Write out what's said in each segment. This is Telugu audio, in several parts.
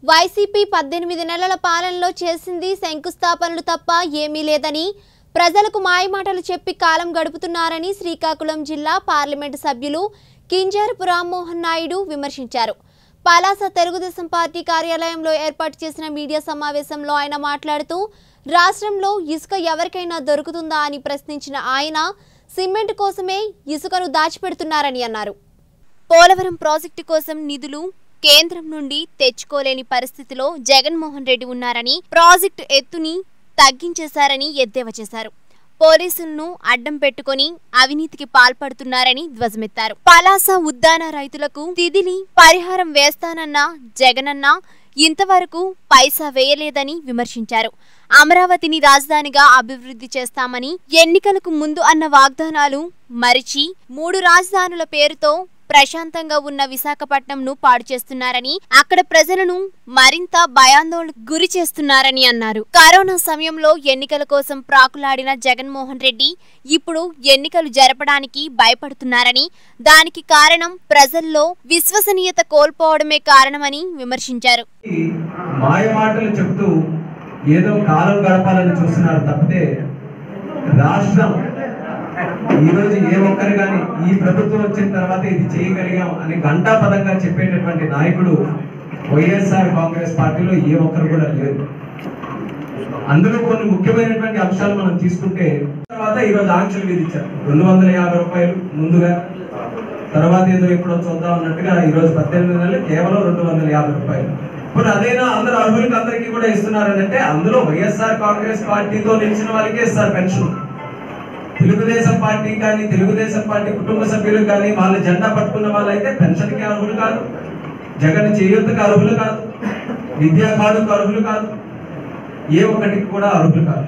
వైసీపీ పద్దెనిమిది నెలల పాలనలో చేసింది శంకుస్థాపనలు తప్ప ఏమీ లేదని ప్రజలకు మాయమాటలు చెప్పి కాలం గడుపుతున్నారని శ్రీకాకుళం జిల్లా పార్లమెంటు సభ్యులు కింజారపు రామ్మోహన్ నాయుడు విమర్శించారు పలాస తెలుగుదేశం పార్టీ కార్యాలయంలో ఏర్పాటు చేసిన మీడియా సమావేశంలో ఆయన మాట్లాడుతూ రాష్ట్రంలో ఇసుక ఎవరికైనా దొరుకుతుందా అని ప్రశ్నించిన ఆయన సిమెంట్ కోసమే ఇసుకను దాచిపెడుతున్నారని అన్నారు పోలవరం ప్రాజెక్టు కోసం నిధులు కేంద్రం నుండి తెచ్చుకోలేని పరిస్థితిలో జగన్మోహన్ రెడ్డి ఉన్నారని ప్రాజెక్టు ఎత్తుని తగ్గించేశారని ఎద్దేవా చేశారు పోలీసులను అడ్డం పెట్టుకొని అవినీతికి పాల్పడుతున్నారని ధ్వజమెత్తారు పలాస ఉద్దాన రైతులకు తిదిలి పరిహారం వేస్తానన్న జగనన్న ఇంతవరకు పైసా వేయలేదని విమర్శించారు అమరావతిని రాజధానిగా అభివృద్ధి చేస్తామని ఎన్నికలకు ముందు అన్న వాగ్దానాలు మరిచి మూడు రాజధానుల పేరుతో ప్రశాంతంగా ఉన్న విశాఖపట్నంను పాడు చేస్తున్నారని అక్కడ ప్రజలను మరింత భయాందోళనకు గురి చేస్తున్నారని అన్నారు కరోనా సమయంలో ఎన్నికల కోసం ప్రాకులాడిన జగన్మోహన్ రెడ్డి ఇప్పుడు ఎన్నికలు జరపడానికి భయపడుతున్నారని దానికి కారణం ప్రజల్లో విశ్వసనీయత కోల్పోవడమే కారణమని విమర్శించారు మాయ మాటలు చెప్తూ ఏదో కాలం గడపాలని చూస్తున్నారు తప్పితే రాష్ట్రం ఈరోజు ఏ ఒక్కరు కానీ ఈ ప్రభుత్వం వచ్చిన తర్వాత ఇది చేయగలిగాం అని ఘంటాపదంగా చెప్పేటటువంటి నాయకుడు వైఎస్ఆర్ కాంగ్రెస్ పార్టీలో ఏ ఒక్కరు కూడా లేరు అందులో కొన్ని ముఖ్యమైనటువంటి అంశాలు మనం తీసుకుంటే తర్వాత ఈరోజు ఆంక్షలు విధించారు రెండు వందల యాభై రూపాయలు ముందుగా తర్వాత ఏదో ఎప్పుడో చూద్దాం అన్నట్టుగా ఈ రోజు పద్దెనిమిది నెలలు కేవలం రెండు వందల యాభై రూపాయలు ఇప్పుడు అదేనా అందరు అర్హులకి అందరికీ కూడా ఇస్తున్నారని అంటే అందులో వైఎస్ఆర్ కాంగ్రెస్ పార్టీతో నిలిచిన వాళ్ళకే ఇస్తారు పెన్షన్ తెలుగుదేశం పార్టీ కానీ తెలుగుదేశం పార్టీ కుటుంబ సభ్యులకు కానీ వాళ్ళ జెండా పట్టుకున్న వాళ్ళైతే పెన్షన్కి అర్హులు కాదు జగన్ చేయూతకు అర్హులు కాదు విద్యా కార్డుకు అర్హులు కాదు ఏ ఒక్కటికి కూడా అర్హులు కాదు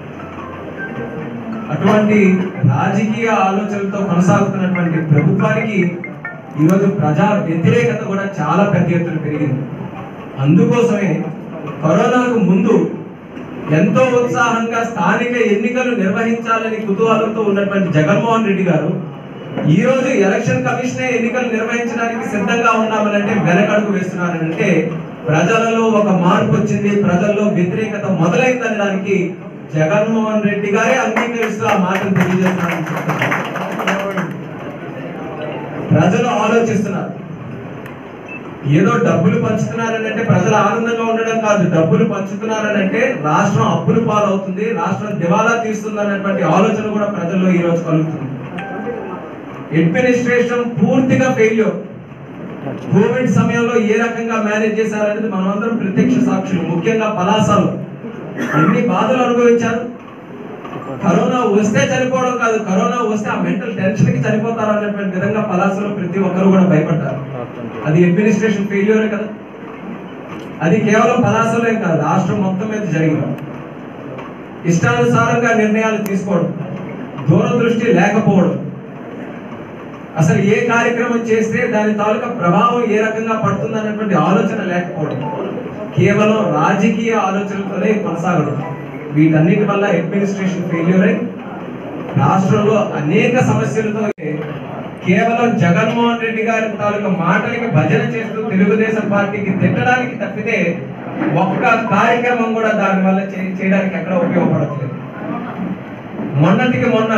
అటువంటి రాజకీయ ఆలోచనలతో కొనసాగుతున్నటువంటి ప్రభుత్వానికి ఈరోజు ప్రజా వ్యతిరేకత కూడా చాలా పెద్ద ఎత్తున పెరిగింది అందుకోసమే కరోనాకు ముందు ఎంతో ఉత్సాహంగా స్థానిక ఎన్నికలు నిర్వహించాలని కుతూహలంతో ఉన్నటువంటి జగన్మోహన్ రెడ్డి గారు ఈ రోజు ఎలక్షన్ కమిషనే ఎన్నికలు నిర్వహించడానికి సిద్ధంగా ఉన్నామనంటే వెనకడుగు వేస్తున్నారనంటే ప్రజలలో ఒక మార్పు వచ్చింది ప్రజల్లో వ్యతిరేకత మొదలైందనడానికి జగన్మోహన్ రెడ్డి గారే అంగీకరిస్తూ ఆ మాటను తెలియజేస్తున్నారని చెప్తున్నారు ప్రజలు ఆలోచిస్తున్నారు ఏదో డబ్బులు పంచుతున్నారని అంటే ప్రజలు ఆనందంగా ఉండడం కాదు డబ్బులు పంచుతున్నారని అంటే రాష్ట్రం అప్పులు పాలవుతుంది రాష్ట్రం దివాలా తీస్తుంది అన్నటువంటి ఆలోచన కూడా ప్రజల్లో ఈ రోజు కలుగుతుంది అడ్మినిస్ట్రేషన్ పూర్తిగా ఫెయిల్యూర్ కోవిడ్ సమయంలో ఏ రకంగా మేనేజ్ చేశారనేది మనమందరం ప్రత్యక్ష సాక్షులు ముఖ్యంగా పలాసాలు ఎన్ని బాధలు అనుభవించారు కరోనా వస్తే చనిపోవడం కాదు కరోనా వస్తే ఆ మెంటల్ టెన్షన్ కి చనిపోతారు అనేటువంటి విధంగా పలాసలో ప్రతి ఒక్కరు కూడా భయపడ్డారు అది అడ్మినిస్ట్రేషన్ ఫెయిల్యూర్ కదా అది కేవలం పలాసలే కాదు రాష్ట్రం మొత్తం మీద జరిగింది ఇష్టానుసారంగా నిర్ణయాలు తీసుకోవడం దూరదృష్టి లేకపోవడం అసలు ఏ కార్యక్రమం చేస్తే దాని తాలూకా ప్రభావం ఏ రకంగా పడుతుంది అన్నటువంటి ఆలోచన లేకపోవడం కేవలం రాజకీయ ఆలోచనలతోనే కొనసాగడం వీటన్నిటి వల్ల అడ్మినిస్ట్రేషన్ ఫెయిల్యూర్ అయి రాష్ట్రంలో అనేక సమస్యలతో కేవలం జగన్మోహన్ రెడ్డి గారి తాలూకా మాటలకి భజన చేస్తూ తెలుగుదేశం పార్టీకి తిట్టడానికి తప్పితే ఒక్క కార్యక్రమం కూడా దాని వల్ల చే- చేయడానికి ఎక్కడ ఉపయోగపడట్లేదు మొన్నటికి మొన్న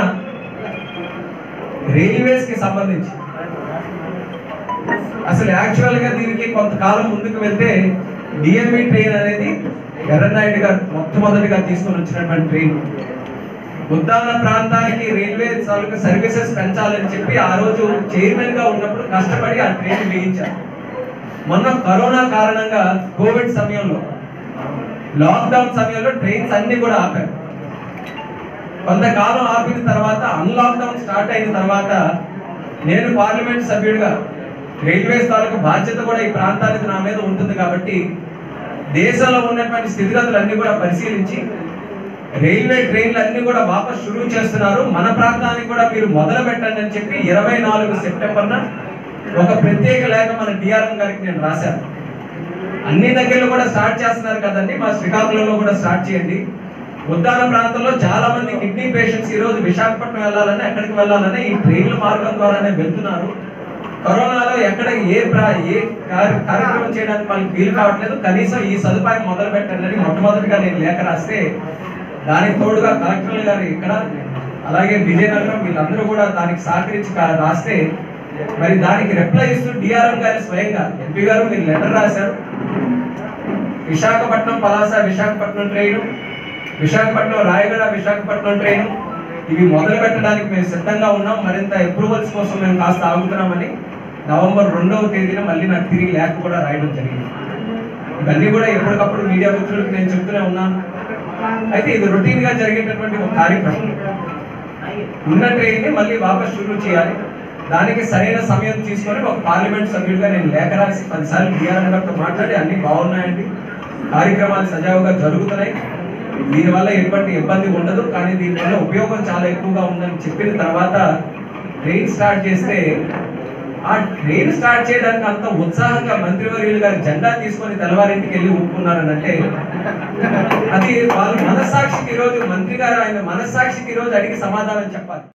రైల్వేస్ కి సంబంధించి అసలు యాక్చువల్ గా దీనికి కొంతకాలం ముందుకు వెళ్తే డిఎంఈ ట్రైన్ అనేది ఎర్రనాయుడు గారు మొట్టమొదటిగా తీసుకొని వచ్చినటువంటి ట్రైన్ ఉద్దాన ప్రాంతానికి రైల్వే తాలూకా సర్వీసెస్ పెంచాలని చెప్పి ఆ రోజు చైర్మన్ గా ఉన్నప్పుడు కష్టపడి ఆ ట్రైన్ వేయించారు మొన్న కరోనా కారణంగా కోవిడ్ సమయంలో లాక్డౌన్ సమయంలో ట్రైన్స్ అన్ని కూడా ఆపారు కొంతకాలం ఆపిన తర్వాత అన్లాక్డౌన్ స్టార్ట్ అయిన తర్వాత నేను పార్లమెంట్ సభ్యుడిగా రైల్వేస్ తాలూకు బాధ్యత కూడా ఈ ప్రాంతానికి నా మీద ఉంటుంది కాబట్టి దేశంలో ఉన్నటువంటి స్థితిగతులన్నీ కూడా పరిశీలించి రైల్వే ట్రైన్లు అన్ని కూడా వాపస్ షురూ చేస్తున్నారు మన ప్రాంతానికి కూడా మీరు మొదలు పెట్టండి అని చెప్పి ఇరవై నాలుగు సెప్టెంబర్న ఒక ప్రత్యేక లేఖ మన డిఆర్ఎం గారికి నేను రాశాను అన్ని దగ్గరలో కూడా స్టార్ట్ చేస్తున్నారు కదండి మా శ్రీకాకుళంలో కూడా స్టార్ట్ చేయండి ఉద్దాన ప్రాంతంలో చాలా మంది కిడ్నీ పేషెంట్స్ ఈ రోజు విశాఖపట్నం వెళ్ళాలని ఎక్కడికి వెళ్ళాలని ఈ ట్రైన్ల మార్గం ద్వారానే వెళ్తున్నారు కరోనాలో ఎక్కడ ఏ ప్రా ఏ కార్య- కార్యక్రమం చేయడానికి వాళ్ళకి వీలు కావట్లేదు కనీసం ఈ సదుపాయం మొదలు పెట్టండి అని మొట్టమొదటిగా నేను లేఖ రాస్తే దానికి తోడుగా కలెక్టర్ గారు ఇక్కడ అలాగే విజయనగరం వీళ్ళందరూ కూడా దానికి సహకరించి కా- రాస్తే మరి దానికి రిప్లై ఇస్తూ డిఆర్ఎం గారి స్వయంగా ఎంపీ గారు మీరు లెటర్ రాశారు విశాఖపట్నం పలాస విశాఖపట్నం ట్రైన్ విశాఖపట్నం రాయగడ విశాఖపట్నం ట్రైన్ ఇవి మొదలు పెట్టడానికి మేము సిద్ధంగా ఉన్నాం మరింత అప్రూవల్స్ కోసం మేము కాస్త ఆగుతున్నామని నవంబర్ రెండవ తేదీన మళ్ళీ నాకు తిరిగి లేఖ కూడా రాయడం జరిగింది ఇవన్నీ కూడా ఎప్పటికప్పుడు మీడియా మిత్రులకు నేను చెప్తూనే ఉన్నాను అయితే ఇది రొటీన్ గా జరిగేటటువంటి ఒక కార్యక్రమం ఉన్న ట్రైన్ ని మళ్ళీ వాపస్ షురూ చేయాలి దానికి సరైన సమయం తీసుకొని ఒక పార్లమెంట్ సభ్యుడిగా నేను లేఖ రాసి పదిసార్లు బీఆర్ గారితో మాట్లాడి అన్ని బాగున్నాయండి కార్యక్రమాలు సజావుగా జరుగుతున్నాయి దీనివల్ల ఎటువంటి ఇబ్బంది ఉండదు కానీ దీనివల్ల ఉపయోగం చాలా ఎక్కువగా ఉందని చెప్పిన తర్వాత ట్రైన్ స్టార్ట్ చేస్తే ఆ ట్రైన్ స్టార్ట్ చేయడానికి అంత ఉత్సాహంగా మంత్రివర్యులు గారు జెండా తీసుకొని తెల్లవారింటికి వెళ్ళి ఒప్పుకున్నారని అంటే అది వాళ్ళ మనస్సాక్షికి ఈరోజు మంత్రి గారు ఆయన మనస్సాక్షికి ఈరోజు అడిగి సమాధానం చెప్పాలి